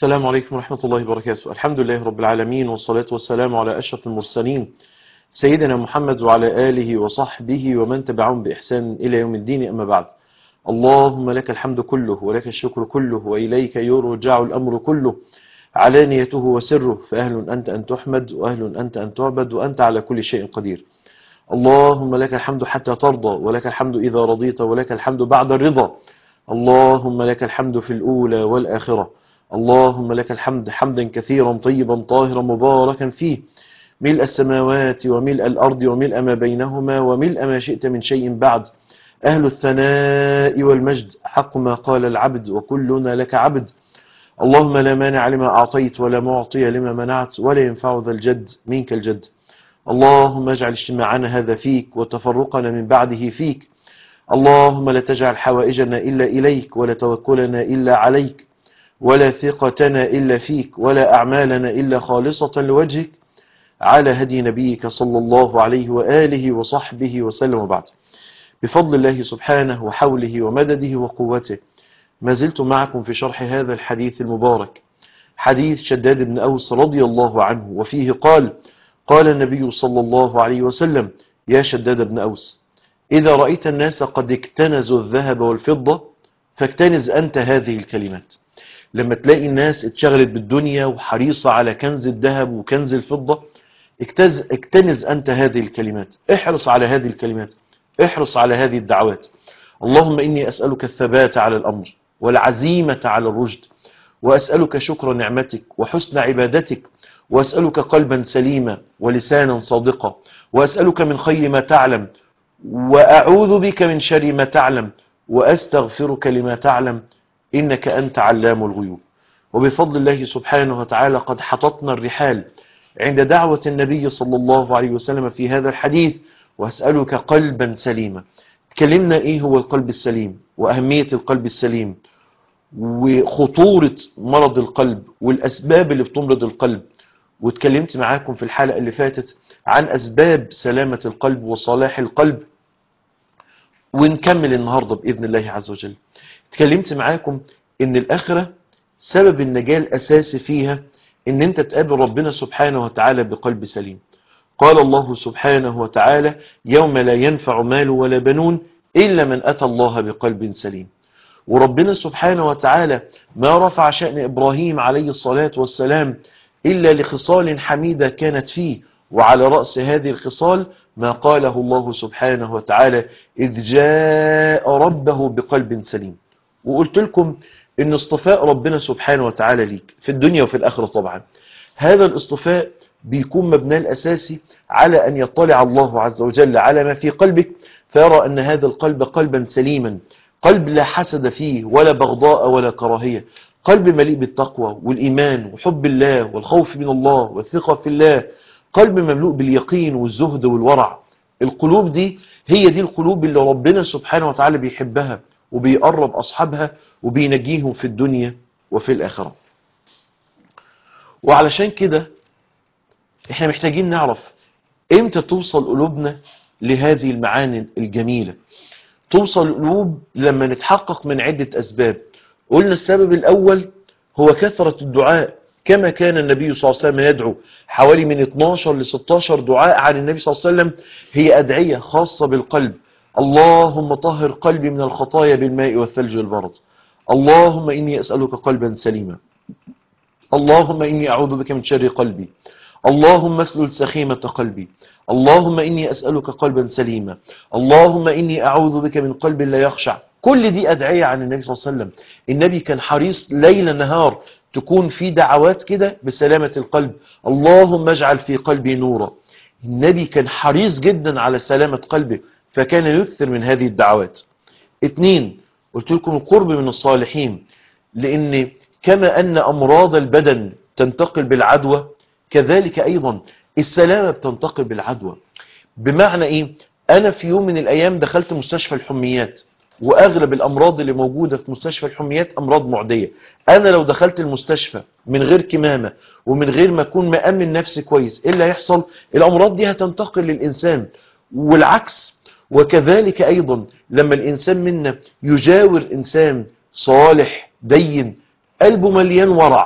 السلام عليكم ورحمة الله وبركاته الحمد لله رب العالمين والصلاة والسلام على أشرف المرسلين سيدنا محمد وعلى آله وصحبه ومن تبعهم بإحسان إلى يوم الدين أما بعد اللهم لك الحمد كله ولك الشكر كله وإليك يرجع الأمر كله علانيته وسره فأهل أنت أن تحمد وأهل أنت أن تعبد وأنت على كل شيء قدير اللهم لك الحمد حتى ترضى ولك الحمد إذا رضيت ولك الحمد بعد الرضا اللهم لك الحمد في الأولى والآخرة اللهم لك الحمد حمدا كثيرا طيبا طاهرا مباركا فيه ملء السماوات وملء الأرض وملء ما بينهما وملء ما شئت من شيء بعد أهل الثناء والمجد حق ما قال العبد وكلنا لك عبد اللهم لا مانع لما أعطيت ولا معطي لما منعت ولا ينفع ذا الجد منك الجد اللهم اجعل اجتماعنا هذا فيك وتفرقنا من بعده فيك اللهم لا تجعل حوائجنا إلا إليك ولا توكلنا إلا عليك ولا ثقتنا إلا فيك ولا أعمالنا إلا خالصة لوجهك على هدي نبيك صلى الله عليه وآله وصحبه وسلم وبعد بفضل الله سبحانه وحوله ومدده وقوته ما زلت معكم في شرح هذا الحديث المبارك حديث شداد بن أوس رضي الله عنه وفيه قال قال النبي صلى الله عليه وسلم يا شداد بن أوس إذا رأيت الناس قد اكتنزوا الذهب والفضة فاكتنز أنت هذه الكلمات لما تلاقي الناس اتشغلت بالدنيا وحريصة على كنز الذهب وكنز الفضة اكتز اكتنز أنت هذه الكلمات احرص على هذه الكلمات احرص على هذه الدعوات اللهم إني أسألك الثبات على الأمر والعزيمة على الرشد وأسألك شكر نعمتك وحسن عبادتك وأسألك قلبا سليما ولسانا صادقا وأسألك من خير ما تعلم وأعوذ بك من شر ما تعلم وأستغفرك لما تعلم إنك أنت علام الغيوب وبفضل الله سبحانه وتعالى قد حطتنا الرحال عند دعوة النبي صلى الله عليه وسلم في هذا الحديث وأسألك قلبا سليما تكلمنا إيه هو القلب السليم وأهمية القلب السليم وخطورة مرض القلب والأسباب اللي بتمرض القلب واتكلمت معاكم في الحلقة اللي فاتت عن أسباب سلامة القلب وصلاح القلب ونكمل النهاردة بإذن الله عز وجل اتكلمت معاكم ان الآخرة سبب النجاة الأساسي فيها ان انت تقابل ربنا سبحانه وتعالى بقلب سليم قال الله سبحانه وتعالى يوم لا ينفع مال ولا بنون إلا من أتى الله بقلب سليم وربنا سبحانه وتعالى ما رفع شأن إبراهيم عليه الصلاة والسلام إلا لخصال حميدة كانت فيه وعلى رأس هذه الخصال ما قاله الله سبحانه وتعالى إذ جاء ربه بقلب سليم وقلت لكم ان اصطفاء ربنا سبحانه وتعالى ليك في الدنيا وفي الآخرة طبعا هذا الاصطفاء بيكون مبناه الأساسي على أن يطلع الله عز وجل على ما في قلبك فيرى أن هذا القلب قلبا سليما قلب لا حسد فيه ولا بغضاء ولا كراهية قلب مليء بالتقوى والإيمان وحب الله والخوف من الله والثقة في الله قلب مملوء باليقين والزهد والورع القلوب دي هي دي القلوب اللي ربنا سبحانه وتعالى بيحبها وبيقرب أصحابها وبينجيهم في الدنيا وفي الآخرة وعلشان كده احنا محتاجين نعرف امتى توصل قلوبنا لهذه المعاني الجميلة توصل القلوب لما نتحقق من عدة أسباب قلنا السبب الأول هو كثرة الدعاء كما كان النبي صلى الله عليه وسلم يدعو حوالي من 12 ل 16 دعاء عن النبي صلى الله عليه وسلم هي أدعية خاصة بالقلب اللهم طهر قلبي من الخطايا بالماء والثلج والبرد اللهم إني أسألك قلبا سليما اللهم إني أعوذ بك من شر قلبي اللهم اسلل سخيمة قلبي اللهم إني أسألك قلبا سليما اللهم إني أعوذ بك من قلب لا يخشع كل دي أدعية عن النبي صلى الله عليه وسلم النبي كان حريص ليل نهار تكون في دعوات كده بسلامة القلب اللهم اجعل في قلبي نورا النبي كان حريص جدا على سلامة قلبه فكان يكثر من هذه الدعوات اتنين قلت لكم القرب من الصالحين لأن كما أن أمراض البدن تنتقل بالعدوى كذلك أيضا السلامة بتنتقل بالعدوى بمعنى إيه أنا في يوم من الأيام دخلت مستشفى الحميات وأغلب الأمراض اللي موجودة في مستشفى الحميات أمراض معدية أنا لو دخلت المستشفى من غير كمامة ومن غير ما أكون مأمن نفسي كويس إيه اللي هيحصل الأمراض دي هتنتقل للإنسان والعكس وكذلك أيضا لما الإنسان منا يجاور إنسان صالح دين قلبه مليان ورع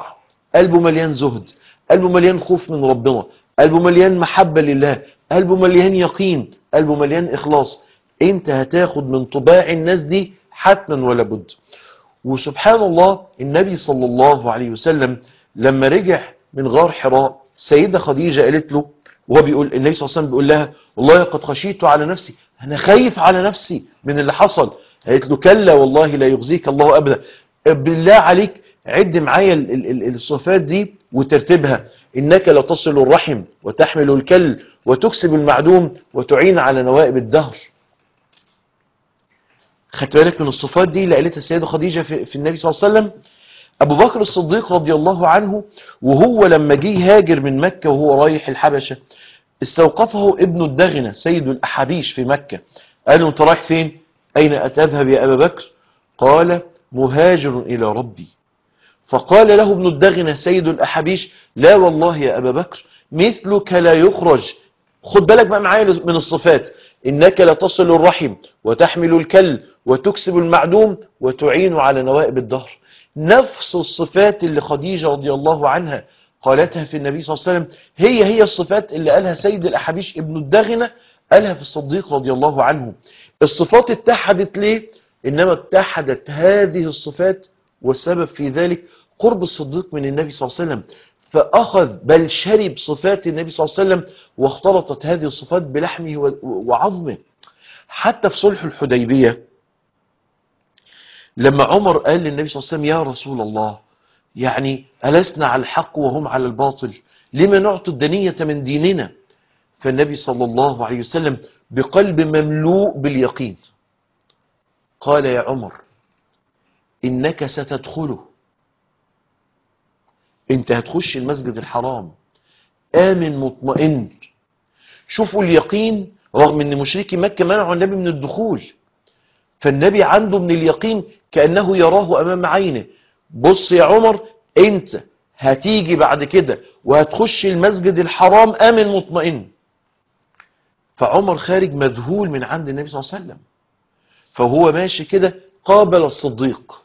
قلبه مليان زهد قلبه مليان خوف من ربنا قلبه مليان محبة لله قلبه مليان يقين قلبه مليان إخلاص انت هتاخد من طباع الناس دي حتما ولا بد وسبحان الله النبي صلى الله عليه وسلم لما رجع من غار حراء السيدة خديجة قالت له وهو بيقول النبي صلى الله عليه وسلم بيقول لها والله قد خشيت على نفسي انا خايف على نفسي من اللي حصل قالت له كلا والله لا يخزيك الله ابدا بالله عليك عد معايا ال- ال- ال- الصفات دي وترتيبها انك لتصل الرحم وتحمل الكل وتكسب المعدوم وتعين على نوائب الدهر خدت بالك من الصفات دي اللي قالتها السيدة خديجة في, في النبي صلى الله عليه وسلم أبو بكر الصديق رضي الله عنه وهو لما جه هاجر من مكة وهو رايح الحبشة استوقفه ابن الدغنة سيد الأحابيش في مكة قال له أنت رايح فين أين أتذهب يا أبا بكر قال مهاجر إلى ربي فقال له ابن الدغنة سيد الأحابيش لا والله يا أبا بكر مثلك لا يخرج خد بالك بقى معايا من الصفات إنك لتصل الرحم وتحمل الكل وتكسب المعدوم وتعين على نوائب الدهر نفس الصفات اللي خديجة رضي الله عنها قالتها في النبي صلى الله عليه وسلم هي هي الصفات اللي قالها سيد الأحابيش ابن الدغنة قالها في الصديق رضي الله عنه الصفات اتحدت ليه إنما اتحدت هذه الصفات والسبب في ذلك قرب الصديق من النبي صلى الله عليه وسلم فأخذ بل شرب صفات النبي صلى الله عليه وسلم واختلطت هذه الصفات بلحمه و- وعظمه حتى في صلح الحديبية لما عمر قال للنبي صلى الله عليه وسلم يا رسول الله يعني ألسنا على الحق وهم على الباطل لما نعطي الدنية من ديننا فالنبي صلى الله عليه وسلم بقلب مملوء باليقين قال يا عمر إنك ستدخله انت هتخش المسجد الحرام آمن مطمئن شوفوا اليقين رغم ان مشركي مكة منعوا النبي من الدخول فالنبي عنده من اليقين كأنه يراه أمام عينه بص يا عمر انت هتيجي بعد كده وهتخش المسجد الحرام آمن مطمئن فعمر خارج مذهول من عند النبي صلى الله عليه وسلم فهو ماشي كده قابل الصديق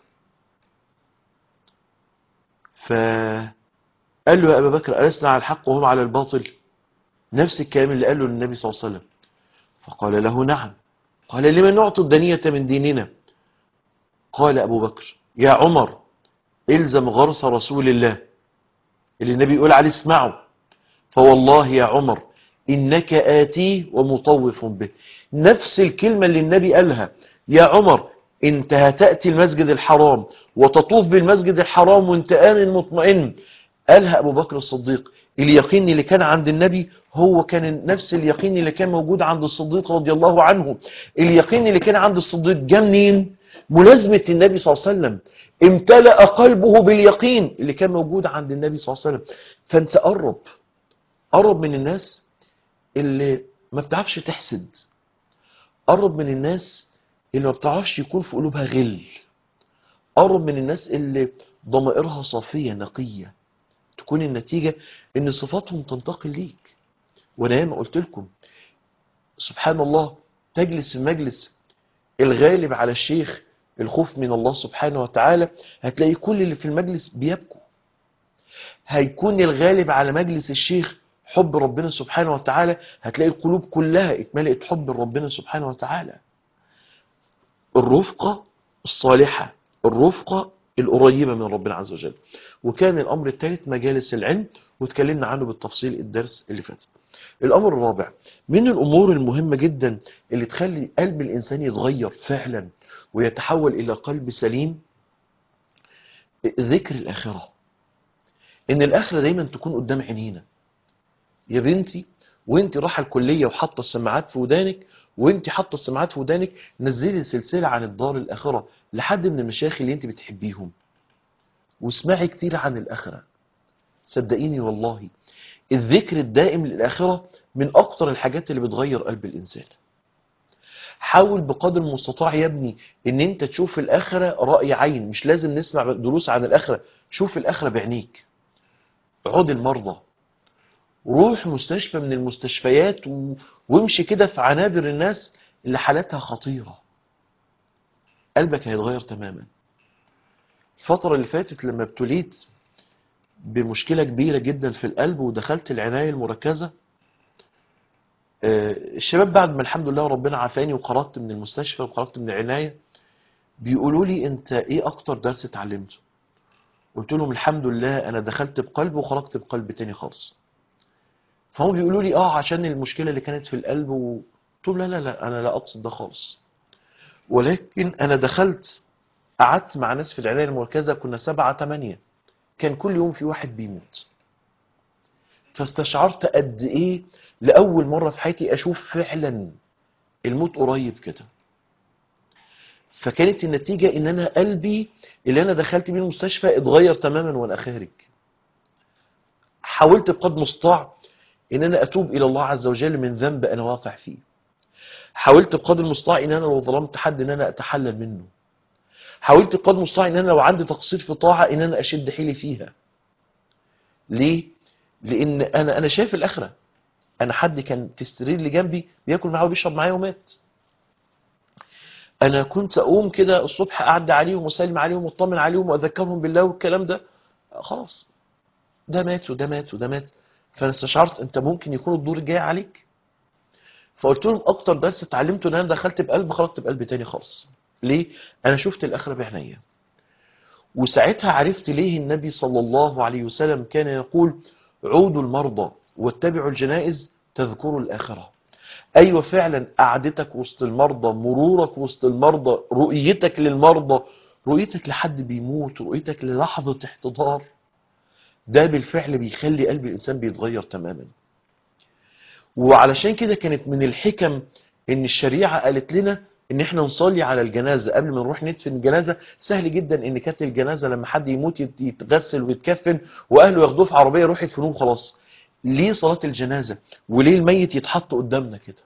فقال له يا أبا بكر ألسنا على الحق وهم على الباطل نفس الكلام اللي قاله للنبي صلى الله عليه وسلم فقال له نعم قال لمن نعطي الدنية من ديننا قال أبو بكر يا عمر إلزم غرس رسول الله اللي النبي يقول عليه اسمعوا فوالله يا عمر إنك آتيه ومطوف به نفس الكلمة اللي النبي قالها يا عمر انت هتأتي المسجد الحرام وتطوف بالمسجد الحرام وانت آمن مطمئن قالها أبو بكر الصديق اليقين اللي كان عند النبي هو كان نفس اليقين اللي كان موجود عند الصديق رضي الله عنه اليقين اللي كان عند الصديق جه منين ملازمة النبي صلى الله عليه وسلم امتلأ قلبه باليقين اللي كان موجود عند النبي صلى الله عليه وسلم فانت قرب قرب من الناس اللي ما بتعرفش تحسد قرب من الناس اللي ما بتعرفش يكون في قلوبها غل قرب من الناس اللي ضمائرها صافية نقية تكون النتيجة ان صفاتهم تنتقل ليك وانا ياما قلت لكم سبحان الله تجلس في مجلس الغالب على الشيخ الخوف من الله سبحانه وتعالى هتلاقي كل اللي في المجلس بيبكوا هيكون الغالب على مجلس الشيخ حب ربنا سبحانه وتعالى هتلاقي القلوب كلها اتملئت حب ربنا سبحانه وتعالى الرفقة الصالحة الرفقة القريبة من ربنا عز وجل وكان الأمر الثالث مجالس العلم واتكلمنا عنه بالتفصيل الدرس اللي فات الأمر الرابع من الأمور المهمة جدا اللي تخلي قلب الإنسان يتغير فعلا ويتحول إلى قلب سليم ذكر الآخرة إن الآخرة دايما تكون قدام عينينا يا بنتي وانت رايحه الكليه وحاطه السماعات في ودانك وانت حاطه السماعات في ودانك نزلي سلسله عن الدار الاخره لحد من المشايخ اللي انت بتحبيهم واسمعي كتير عن الاخره صدقيني والله الذكر الدائم للاخره من اكتر الحاجات اللي بتغير قلب الانسان حاول بقدر المستطاع يا ابني ان انت تشوف الاخره راي عين مش لازم نسمع دروس عن الاخره شوف الاخره بعينيك عود المرضى روح مستشفى من المستشفيات و... وامشي كده في عنابر الناس اللي حالاتها خطيرة قلبك هيتغير تماما الفترة اللي فاتت لما ابتليت بمشكلة كبيرة جدا في القلب ودخلت العناية المركزة آه، الشباب بعد ما الحمد لله ربنا عافاني وخرجت من المستشفى وخرجت من العناية بيقولوا لي انت ايه اكتر درس اتعلمته قلت لهم الحمد لله انا دخلت بقلب وخرجت بقلب تاني خالص فهم بيقولوا لي اه عشان المشكلة اللي كانت في القلب و... قلت لهم لا لا لا انا لا اقصد ده خالص ولكن انا دخلت قعدت مع ناس في العناية المركزة كنا سبعة تمانية كان كل يوم في واحد بيموت فاستشعرت قد ايه لأول مرة في حياتي اشوف فعلا الموت قريب كده فكانت النتيجة ان انا قلبي اللي انا دخلت بيه المستشفى اتغير تماما وانا خارج حاولت بقدر المستطاع ان انا اتوب الى الله عز وجل من ذنب انا واقع فيه حاولت بقدر المستطاع ان انا لو ظلمت حد ان انا اتحلل منه حاولت بقدر المستطاع ان انا لو عندي تقصير في طاعة ان انا اشد حيلي فيها ليه لان انا انا شايف الاخره انا حد كان في السرير اللي جنبي بياكل معايا وبيشرب معايا ومات انا كنت اقوم كده الصبح اعدي عليهم واسلم عليهم واطمن عليهم واذكرهم بالله والكلام ده خلاص ده مات وده مات وده مات فانا استشعرت انت ممكن يكون الدور جاي عليك فقلت لهم اكتر درس اتعلمته ان انا دخلت بقلب خرجت بقلب تاني خالص ليه انا شفت الاخره بعينيا وساعتها عرفت ليه النبي صلى الله عليه وسلم كان يقول عودوا المرضى واتبعوا الجنائز تذكروا الآخرة أيوة فعلا قعدتك وسط المرضى مرورك وسط المرضى رؤيتك للمرضى رؤيتك لحد بيموت رؤيتك للحظة احتضار ده بالفعل بيخلي قلب الإنسان بيتغير تماما وعلشان كده كانت من الحكم ان الشريعة قالت لنا ان احنا نصلي على الجنازة قبل ما نروح ندفن الجنازة سهل جدا ان كانت الجنازة لما حد يموت يت- يتغسل ويتكفن واهله ياخدوه في عربية يروح يدفنوه خلاص ليه صلاة الجنازة وليه الميت يتحط قدامنا كده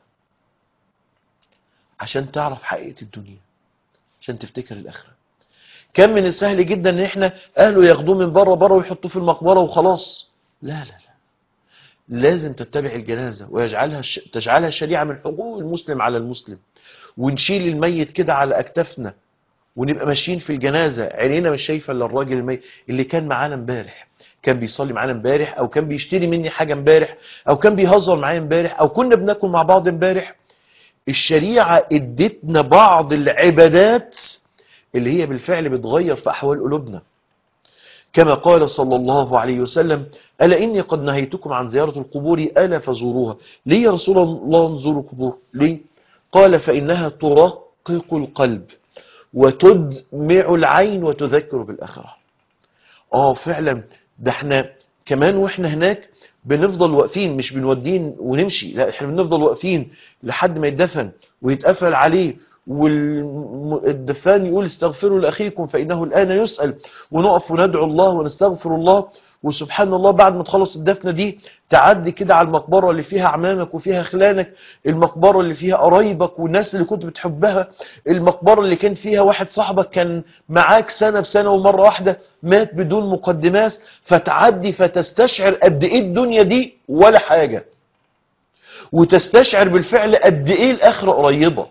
عشان تعرف حقيقة الدنيا عشان تفتكر الاخرة كان من السهل جدا ان احنا اهله ياخدوه من بره بره ويحطوه في المقبرة وخلاص لا لا لا لازم تتبع الجنازة ويجعلها الش... تجعلها الشريعة من حقوق المسلم على المسلم ونشيل الميت كده على اكتافنا ونبقى ماشيين في الجنازة عينينا مش شايفة الا الراجل الميت اللي كان معانا امبارح كان بيصلي معانا امبارح او كان بيشتري مني حاجة امبارح او كان بيهزر معايا امبارح او كنا بناكل مع بعض امبارح الشريعة ادتنا بعض العبادات اللي هي بالفعل بتغير في احوال قلوبنا كما قال صلى الله عليه وسلم ألا إني قد نهيتكم عن زيارة القبور ألا فزوروها ليه يا رسول الله نزور القبور ليه قال فإنها ترقق القلب وتدمع العين وتذكر بالآخرة آه فعلا ده احنا كمان واحنا هناك بنفضل واقفين مش بنودين ونمشي لا احنا بنفضل واقفين لحد ما يتدفن ويتقفل عليه والدفان يقول استغفروا لأخيكم فإنه الآن يسأل ونقف وندعو الله ونستغفر الله وسبحان الله بعد ما تخلص الدفنة دي تعدي كده على المقبرة اللي فيها عمامك وفيها خلانك المقبرة اللي فيها قرايبك والناس اللي كنت بتحبها المقبرة اللي كان فيها واحد صاحبك كان معاك سنة بسنة ومرة واحدة مات بدون مقدمات فتعدي فتستشعر قد ايه الدنيا دي ولا حاجة وتستشعر بالفعل قد ايه الآخرة قريبة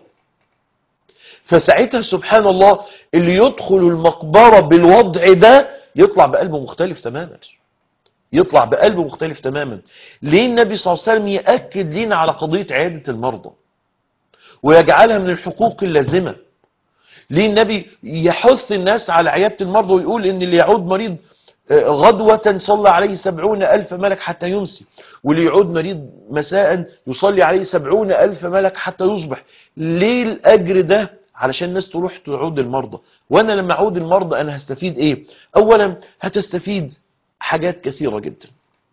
فساعتها سبحان الله اللي يدخل المقبرة بالوضع ده يطلع بقلبه مختلف تماما يطلع بقلبه مختلف تماما ليه النبي صلى الله عليه وسلم يأكد لنا على قضية عيادة المرضى ويجعلها من الحقوق اللازمة ليه النبي يحث الناس على عيادة المرضى ويقول ان اللي يعود مريض غدوة صلى عليه سبعون ألف ملك حتى يمسي واللي يعود مريض مساء يصلي عليه سبعون ألف ملك حتى يصبح ليه الأجر ده علشان الناس تروح تعود المرضى وانا لما اعود المرضى انا هستفيد ايه اولا هتستفيد حاجات كثيرة جدا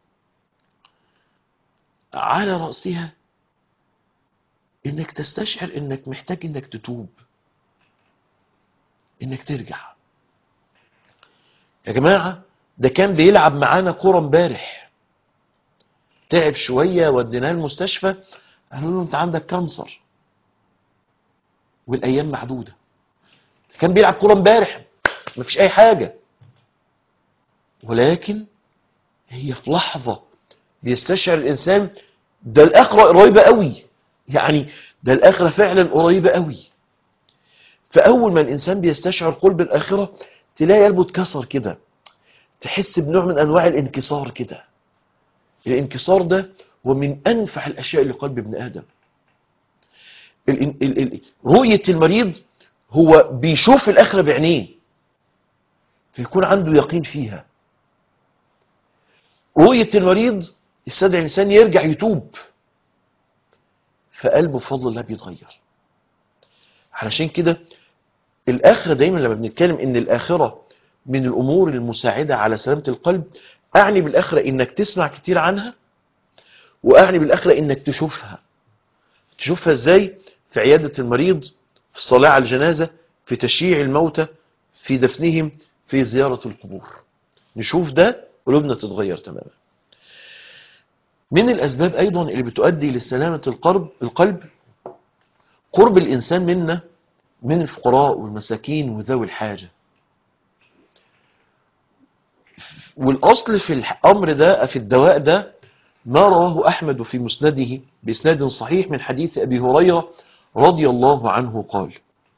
على رأسها انك تستشعر انك محتاج انك تتوب انك ترجع يا جماعة ده كان بيلعب معانا كورة امبارح تعب شوية وديناه المستشفى قالوا له انت عندك كانسر والايام معدودة كان بيلعب كورة امبارح مفيش اي حاجة ولكن هي في لحظة بيستشعر الانسان ده الاخرة قريبة قوي يعني ده الاخرة فعلا قريبة قوي فاول ما الانسان بيستشعر قلب الاخرة تلاقي قلبه اتكسر كده تحس بنوع من انواع الانكسار كده الانكسار ده هو من انفع الاشياء لقلب ابن ادم ال ال ال رؤية المريض هو بيشوف الاخرة بعينيه فيكون عنده يقين فيها رؤية المريض يستدعي الانسان يرجع يتوب فقلبه بفضل الله بيتغير علشان كده الآخرة دايما لما بنتكلم ان الآخرة من الأمور المساعدة على سلامة القلب أعني بالآخرة إنك تسمع كتير عنها وأعني بالآخرة إنك تشوفها تشوفها إزاي في عيادة المريض في الصلاة على الجنازة في تشييع الموتى في دفنهم في زيارة القبور نشوف ده قلوبنا تتغير تماما من الأسباب أيضا اللي بتؤدي لسلامة القلب القلب قرب الإنسان منا من الفقراء والمساكين وذوي الحاجة والأصل في الأمر ده في الدواء ده ما رواه أحمد في مسنده بإسناد صحيح من حديث أبي هريرة رضي الله عنه قال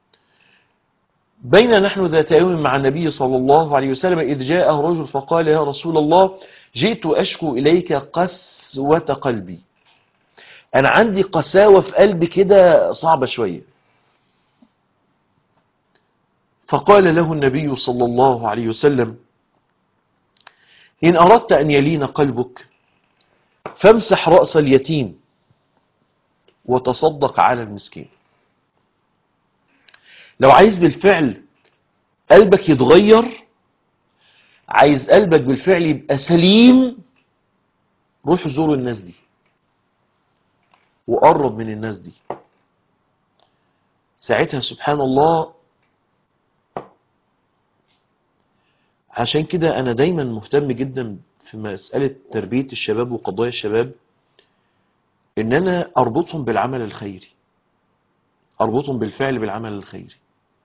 بين نحن ذات يوم مع النبي صلى الله عليه وسلم إذ جاءه رجل فقال يا رسول الله جئت أشكو إليك قسوة قلبي أنا عندي قساوة في قلبي كده صعبة شوية فقال له النبي صلى الله عليه وسلم إن أردت أن يلين قلبك فامسح رأس اليتيم وتصدق على المسكين لو عايز بالفعل قلبك يتغير عايز قلبك بالفعل يبقى سليم روح زور الناس دي وقرب من الناس دي ساعتها سبحان الله عشان كده انا دايما مهتم جدا في مسألة تربية الشباب وقضايا الشباب ان انا اربطهم بالعمل الخيري اربطهم بالفعل بالعمل الخيري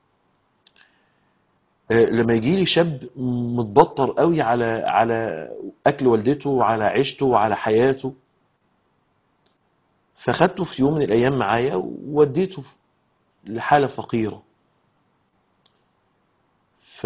لما يجي لي شاب متبطر قوي على على اكل والدته وعلى عيشته وعلى حياته فخدته في يوم من الايام معايا ووديته لحاله فقيره ف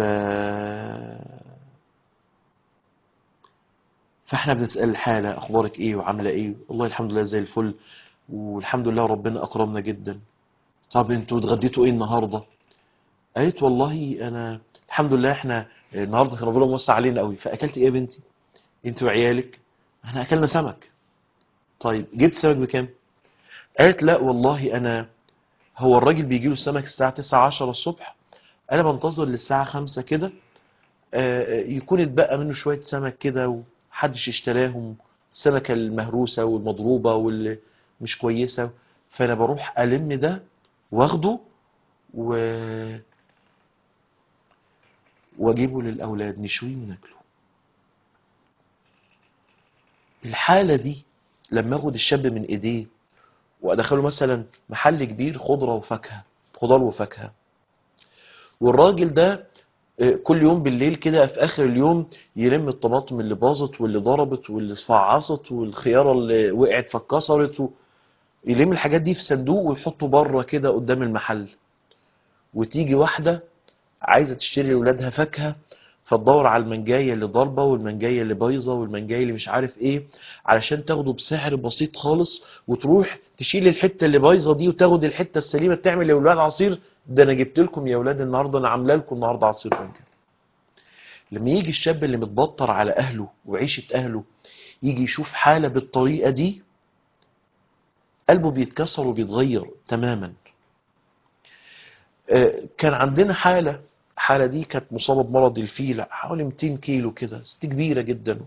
فاحنا بنسال الحاله اخبارك ايه وعامله ايه والله الحمد لله زي الفل والحمد لله ربنا اكرمنا جدا طب انتوا اتغديتوا ايه النهارده قالت والله انا الحمد لله احنا النهارده كان ربنا موسع علينا قوي فاكلت ايه يا بنتي انت وعيالك احنا اكلنا سمك طيب جبت سمك بكام قالت لا والله انا هو الراجل بيجي له السمك الساعه 9 10 الصبح انا بنتظر للساعه 5 كده يكون اتبقى منه شويه سمك كده ومحدش اشتراهم السمكه المهروسه والمضروبه واللي مش كويسه فانا بروح الم ده واخده و واجيبه للاولاد نشويه وناكله الحاله دي لما اخد الشاب من ايديه وادخله مثلا محل كبير خضره وفاكهه خضار وفاكهه والراجل ده كل يوم بالليل كده في اخر اليوم يلم الطماطم اللي باظت واللي ضربت واللي اتفعصت والخياره اللي وقعت فاتكسرت و... يلم الحاجات دي في صندوق ويحطه بره كده قدام المحل وتيجي واحده عايزه تشتري لاولادها فاكهه فتدور على المنجايه اللي ضاربه والمنجايه اللي بايظه والمنجايه اللي مش عارف ايه علشان تاخده بسعر بسيط خالص وتروح تشيل الحته اللي بايظه دي وتاخد الحته السليمه تعمل لاولاد عصير ده انا جبت لكم يا اولاد النهارده انا عامله لكم النهارده عصير مانجا لما يجي الشاب اللي متبطر على اهله وعيشه اهله يجي يشوف حاله بالطريقه دي قلبه بيتكسر وبيتغير تماما كان عندنا حاله الحالة دي كانت مصابة بمرض الفيل حوالي 200 كيلو كده ست كبيرة جدا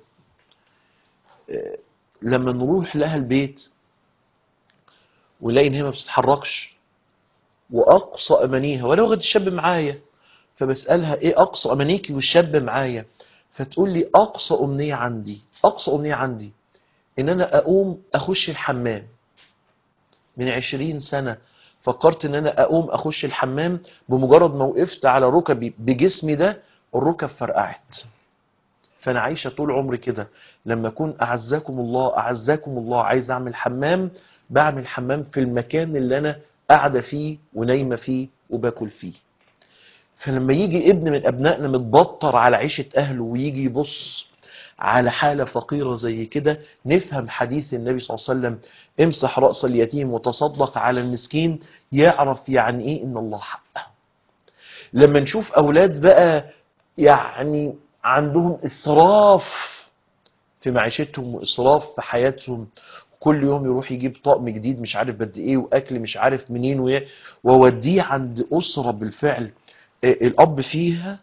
لما نروح لها البيت ونلاقي ان هي ما بتتحركش واقصى امانيها وانا واخد الشاب معايا فبسالها ايه اقصى امانيكي والشاب معايا فتقول لي اقصى امنيه عندي اقصى امنيه عندي ان انا اقوم اخش الحمام من 20 سنه فكرت ان انا اقوم اخش الحمام بمجرد ما وقفت على ركبي بجسمي ده الركب فرقعت فانا عايشه طول عمري كده لما اكون اعزكم الله اعزكم الله عايز اعمل حمام بعمل حمام في المكان اللي انا قاعده فيه ونايمه فيه وباكل فيه فلما يجي ابن من ابنائنا متبطر على عيشة اهله ويجي يبص على حالة فقيرة زي كده نفهم حديث النبي صلى الله عليه وسلم امسح رأس اليتيم وتصدق على المسكين يعرف يعني ايه ان الله حقه لما نشوف اولاد بقى يعني عندهم اسراف في معيشتهم واسراف في حياتهم كل يوم يروح يجيب طقم جديد مش عارف بد ايه واكل مش عارف منين وإيه، ووديه عند اسره بالفعل آه، الاب فيها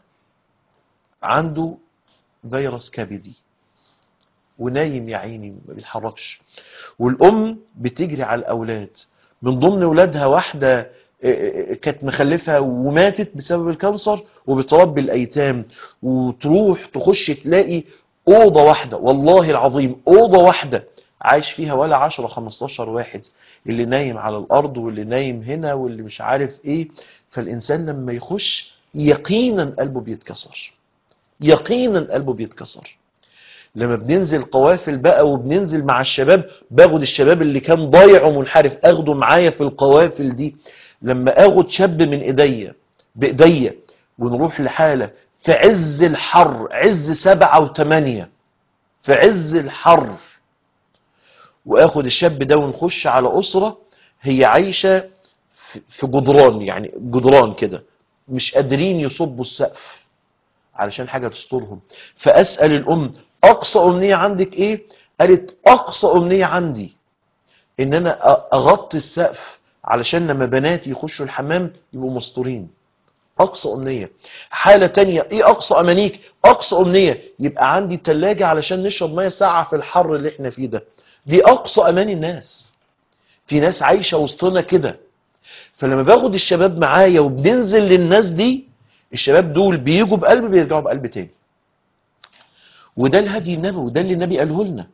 عنده فيروس كبدي ونايم يا عيني ما بيتحركش والام بتجري على الاولاد من ضمن اولادها واحده آه، آه، كانت مخلفه وماتت بسبب الكانسر وبتربي الايتام وتروح تخش تلاقي اوضه واحده والله العظيم اوضه واحده عايش فيها ولا 10 15 واحد اللي نايم على الارض واللي نايم هنا واللي مش عارف ايه فالانسان لما يخش يقينا قلبه بيتكسر يقينا قلبه بيتكسر لما بننزل قوافل بقى وبننزل مع الشباب باخد الشباب اللي كان ضايع ومنحرف اخده معايا في القوافل دي لما اخد شاب من ايديا بايديا ونروح لحالة في عز الحر عز سبعة وثمانية في عز الحر واخد الشاب ده ونخش على اسرة هي عايشة في- في جدران يعني جدران كده مش قادرين يصبوا السقف علشان حاجة تسترهم فأسأل الأم أقصى أمنية عندك إيه؟ قالت أقصى أمنية عندي إن أنا أ- أغطي السقف علشان لما بناتي يخشوا الحمام يبقوا مستورين أقصى أمنية حالة تانية إيه أقصى أمانيك؟ أقصى أمنية يبقى عندي تلاجة علشان نشرب مية ساقعة في الحر اللي إحنا فيه ده دي أقصى أمان الناس في ناس عايشة وسطنا كده فلما باخد الشباب معايا وبننزل للناس دي الشباب دول بيجوا بقلب بيرجعوا بقلب تاني وده الهدي النبوي وده اللي النبي قاله لنا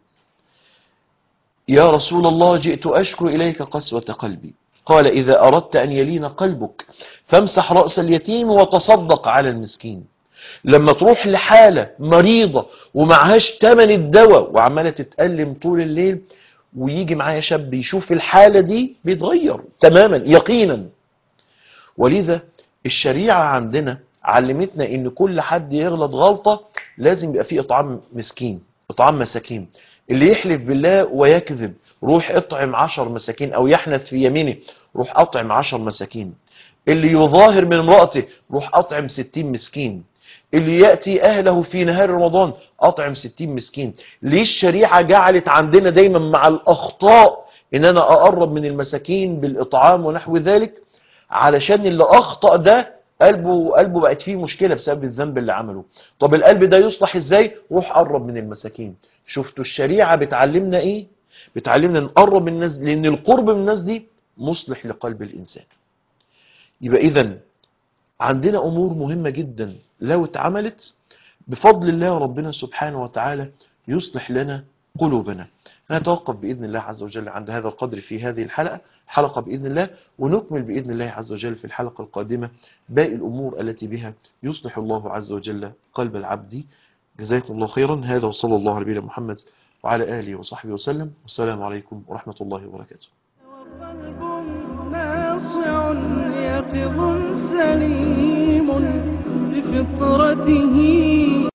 يا رسول الله جئت أشكو إليك قسوة قلبي قال إذا أردت أن يلين قلبك فامسح رأس اليتيم وتصدق على المسكين لما تروح لحالة مريضة ومعهاش تمن الدواء وعمالة تتألم طول الليل ويجي معايا شاب يشوف الحالة دي بيتغير تماما يقينا ولذا الشريعة عندنا علمتنا ان كل حد يغلط غلطة لازم يبقى فيه اطعام مسكين اطعام مساكين اللي يحلف بالله ويكذب روح اطعم عشر مساكين او يحنث في يمينه روح اطعم عشر مساكين اللي يظاهر من امرأته روح اطعم ستين مسكين اللي يأتي أهله في نهار رمضان أطعم ستين مسكين ليه الشريعة جعلت عندنا دايما مع الأخطاء إن أنا أقرب من المساكين بالإطعام ونحو ذلك علشان اللي أخطأ ده قلبه قلبه بقت فيه مشكلة بسبب الذنب اللي عمله طب القلب ده يصلح إزاي روح قرب من المساكين شفتوا الشريعة بتعلمنا إيه بتعلمنا نقرب من الناس لأن القرب من الناس دي مصلح لقلب الإنسان يبقى إذن عندنا أمور مهمة جدا لو اتعملت بفضل الله ربنا سبحانه وتعالى يصلح لنا قلوبنا نتوقف بإذن الله عز وجل عند هذا القدر في هذه الحلقة حلقة بإذن الله ونكمل بإذن الله عز وجل في الحلقة القادمة باقي الأمور التي بها يصلح الله عز وجل قلب العبد جزاكم الله خيرا هذا وصلى الله على نبينا محمد وعلى آله وصحبه وسلم والسلام عليكم ورحمة الله وبركاته وقلب ناصع يقظ سليم بفطرته